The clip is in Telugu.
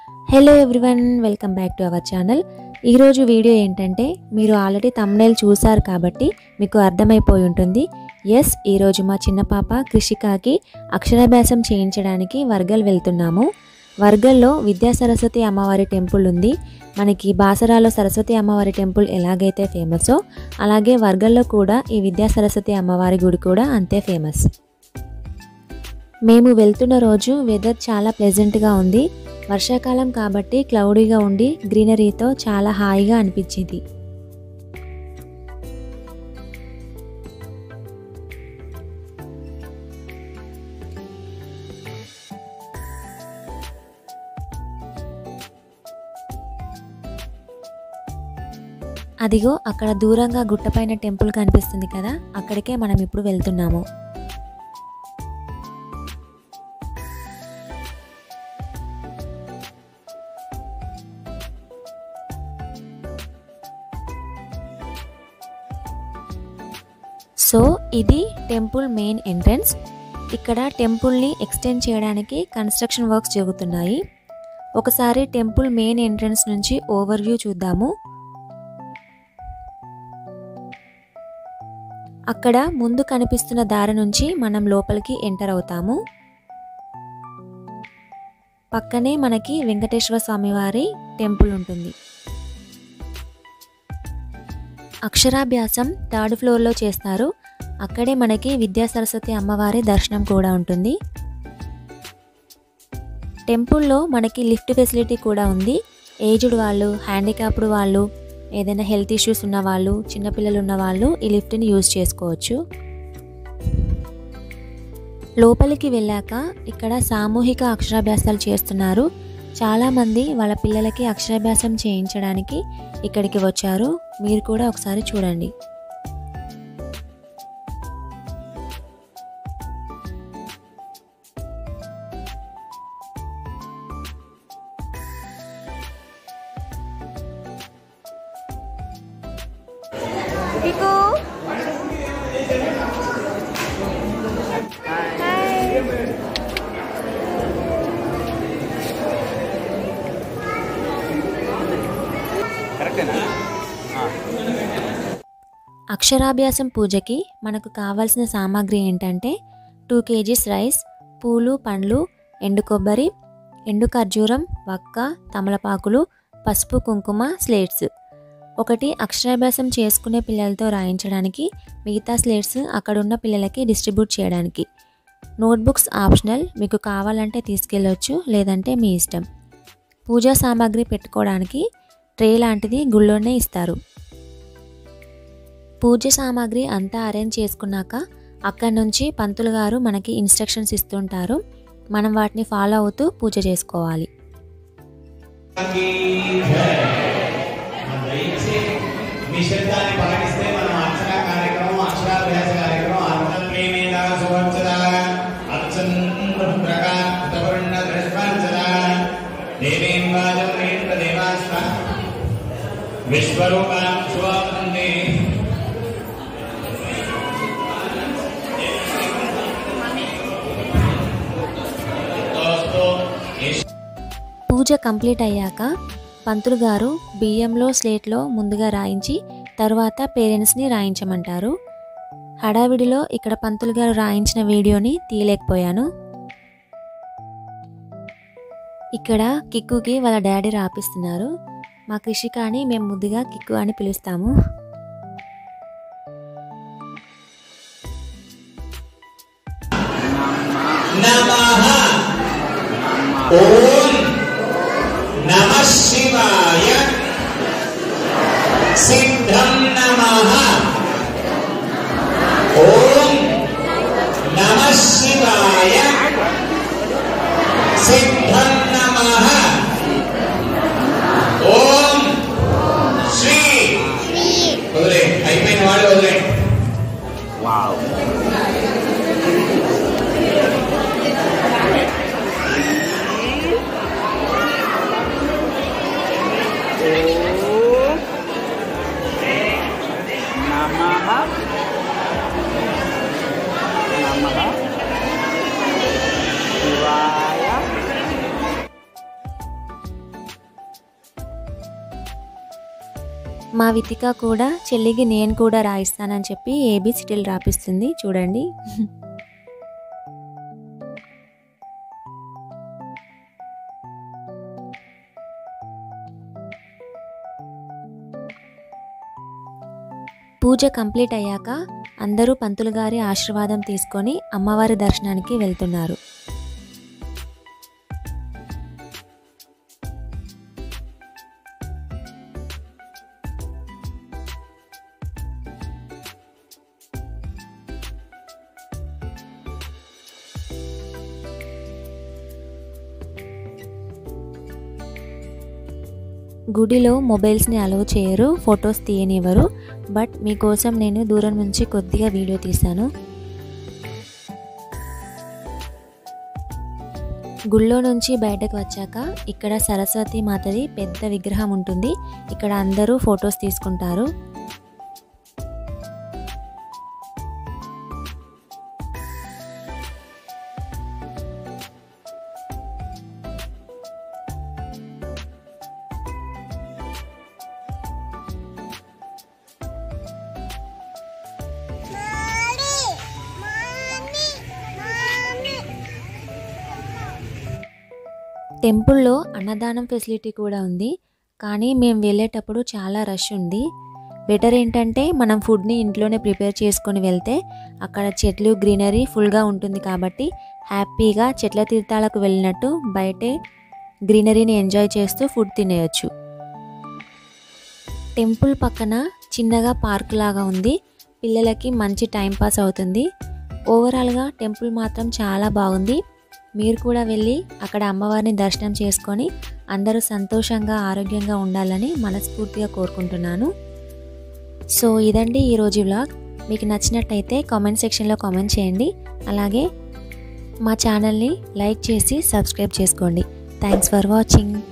hello everyone welcome back to our channel ఈరోజు వీడియో ఏంటంటే మీరు ఆల్రెడీ తమ్నైల్ చూసారు కాబట్టి మీకు అర్థమైపోయి ఉంటుంది ఎస్ ఈరోజు మా చిన్న పాప కృషికాకి అక్షరాభ్యాసం చేయించడానికి వర్గల్ వెళ్తున్నాము వర్గల్లో విద్యా సరస్వతి అమ్మవారి టెంపుల్ ఉంది మనకి బాసరాలో సరస్వతి అమ్మవారి టెంపుల్ ఎలాగైతే ఫేమసో అలాగే వర్గల్లో కూడా ఈ విద్యా సరస్వతి అమ్మవారి గుడి కూడా అంతే ఫేమస్ మేము వెళ్తున్న రోజు వెదర్ చాలా ప్లెజెంట్గా ఉంది వర్షాకాలం కాబట్టి క్లౌడీగా ఉండి గ్రీనరీతో చాలా హాయిగా అనిపించింది అదిగో అక్కడ దూరంగా గుట్టపైన టెంపుల్ కనిపిస్తుంది కదా అక్కడికే మనం ఇప్పుడు వెళ్తున్నాము సో ఇది టెంపుల్ మెయిన్ ఎంట్రన్స్ ఇక్కడ టెంపుల్ని ఎక్స్టెండ్ చేయడానికి కన్స్ట్రక్షన్ వర్క్స్ జరుగుతున్నాయి ఒకసారి టెంపుల్ మెయిన్ ఎంట్రన్స్ నుంచి ఓవర్ వ్యూ చూద్దాము అక్కడ ముందు కనిపిస్తున్న దారి నుంచి మనం లోపలికి ఎంటర్ అవుతాము పక్కనే మనకి వెంకటేశ్వర స్వామి వారి టెంపుల్ ఉంటుంది అక్షరాభ్యాసం థర్డ్ ఫ్లోర్లో చేస్తారు అక్కడే మనకి విద్యా సరస్వతి అమ్మవారి దర్శనం కూడా ఉంటుంది టెంపుల్లో మనకి లిఫ్ట్ ఫెసిలిటీ కూడా ఉంది ఏజ్డ్ వాళ్ళు హ్యాండిక్యాప్డ్ వాళ్ళు ఏదైనా హెల్త్ ఇష్యూస్ ఉన్న వాళ్ళు చిన్నపిల్లలు ఉన్న వాళ్ళు ఈ లిఫ్ట్ని యూజ్ చేసుకోవచ్చు లోపలికి వెళ్ళాక ఇక్కడ సామూహిక అక్షరాభ్యాసాలు చేస్తున్నారు చాలామంది వాళ్ళ పిల్లలకి అక్షరాభ్యాసం చేయించడానికి ఇక్కడికి వచ్చారు మీరు కూడా ఒకసారి చూడండి కరెక్టేనా అక్షరాభ్యాసం పూజకి మనకు కావాల్సిన సామాగ్రి ఏంటంటే టూ కేజీస్ రైస్ పూలు పండ్లు ఎండు కొబ్బరి ఎండు ఖర్జూరం వక్క తమలపాకులు పసుపు కుంకుమ స్లేట్స్ ఒకటి అక్షరాభ్యాసం చేసుకునే పిల్లలతో రాయించడానికి మిగతా స్లేట్స్ అక్కడున్న పిల్లలకి డిస్ట్రిబ్యూట్ చేయడానికి నోట్బుక్స్ ఆప్షనల్ మీకు కావాలంటే తీసుకెళ్ళొచ్చు లేదంటే మీ ఇష్టం పూజా సామాగ్రి పెట్టుకోవడానికి ట్రే లాంటిది గుళ్ళోనే ఇస్తారు పూజ సామాగ్రి అంతా అరేంజ్ చేసుకున్నాక అక్కడి నుంచి పంతులు గారు మనకి ఇన్స్ట్రక్షన్స్ ఇస్తుంటారు మనం వాటిని ఫాలో అవుతూ పూజ చేసుకోవాలి నిశ్శబ్దాన్ని పాటిస్తే మనం అక్షర కార్యక్రమం అక్షరాభ్యాస కార్యక్రమం అర్థం ప్రేమేద సువర్చద అర్చన్ ప్రకాశవర్ణ దృష్టాంచద దేవేం వాజమేంద్ర దేవాస్త విశ్వరూపాం శుభవందే పూజ కంప్లీట్ అయ్యాక పంతులు గారు బియ్యంలో స్లేట్లో ముందుగా రాయించి తర్వాత పేరెంట్స్ని రాయించమంటారు హడావిడిలో ఇక్కడ పంతులు గారు రాయించిన వీడియోని తీయలేకపోయాను ఇక్కడ కిక్కుకి వాళ్ళ డాడీ రాపిస్తున్నారు మా కృషికాని మేము ముద్దుగా కిక్కు అని పిలుస్తాము నమః ఓం నమ శివాయ సిద్ధం నమః ఓం నమ శివాయ సిద్ధం నమః ఓం శ్రీ వదిలే అయిపోయిన వాళ్ళు వదిలే నమః నమః శివాయ మా వితిక కూడా చెల్లికి నేను కూడా రాయిస్తానని చెప్పి ఏబిసిటీలు రాపిస్తుంది చూడండి పూజ కంప్లీట్ అయ్యాక అందరూ పంతులు గారి ఆశీర్వాదం తీసుకొని అమ్మవారి దర్శనానికి వెళ్తున్నారు గుడిలో మొబైల్స్ని అలౌ చేయరు ఫొటోస్ తీయనివ్వరు బట్ మీకోసం నేను దూరం నుంచి కొద్దిగా వీడియో తీశాను గుళ్ళో నుంచి బయటకు వచ్చాక ఇక్కడ సరస్వతి మాతది పెద్ద విగ్రహం ఉంటుంది ఇక్కడ అందరూ ఫొటోస్ తీసుకుంటారు టెంపుల్లో అన్నదానం ఫెసిలిటీ కూడా ఉంది కానీ మేము వెళ్ళేటప్పుడు చాలా రష్ ఉంది బెటర్ ఏంటంటే మనం ఫుడ్ని ఇంట్లోనే ప్రిపేర్ చేసుకొని వెళ్తే అక్కడ చెట్లు గ్రీనరీ ఫుల్గా ఉంటుంది కాబట్టి హ్యాపీగా చెట్ల తీర్థాలకు వెళ్ళినట్టు బయటే గ్రీనరీని ఎంజాయ్ చేస్తూ ఫుడ్ తినేయచ్చు టెంపుల్ పక్కన చిన్నగా పార్క్ లాగా ఉంది పిల్లలకి మంచి టైం పాస్ అవుతుంది ఓవరాల్గా టెంపుల్ మాత్రం చాలా బాగుంది మీరు కూడా వెళ్ళి అక్కడ అమ్మవారిని దర్శనం చేసుకొని అందరూ సంతోషంగా ఆరోగ్యంగా ఉండాలని మనస్ఫూర్తిగా కోరుకుంటున్నాను సో ఇదండి ఈరోజు వ్లాగ్ మీకు నచ్చినట్టయితే కామెంట్ సెక్షన్లో కామెంట్ చేయండి అలాగే మా ఛానల్ని లైక్ చేసి సబ్స్క్రైబ్ చేసుకోండి థ్యాంక్స్ ఫర్ వాచింగ్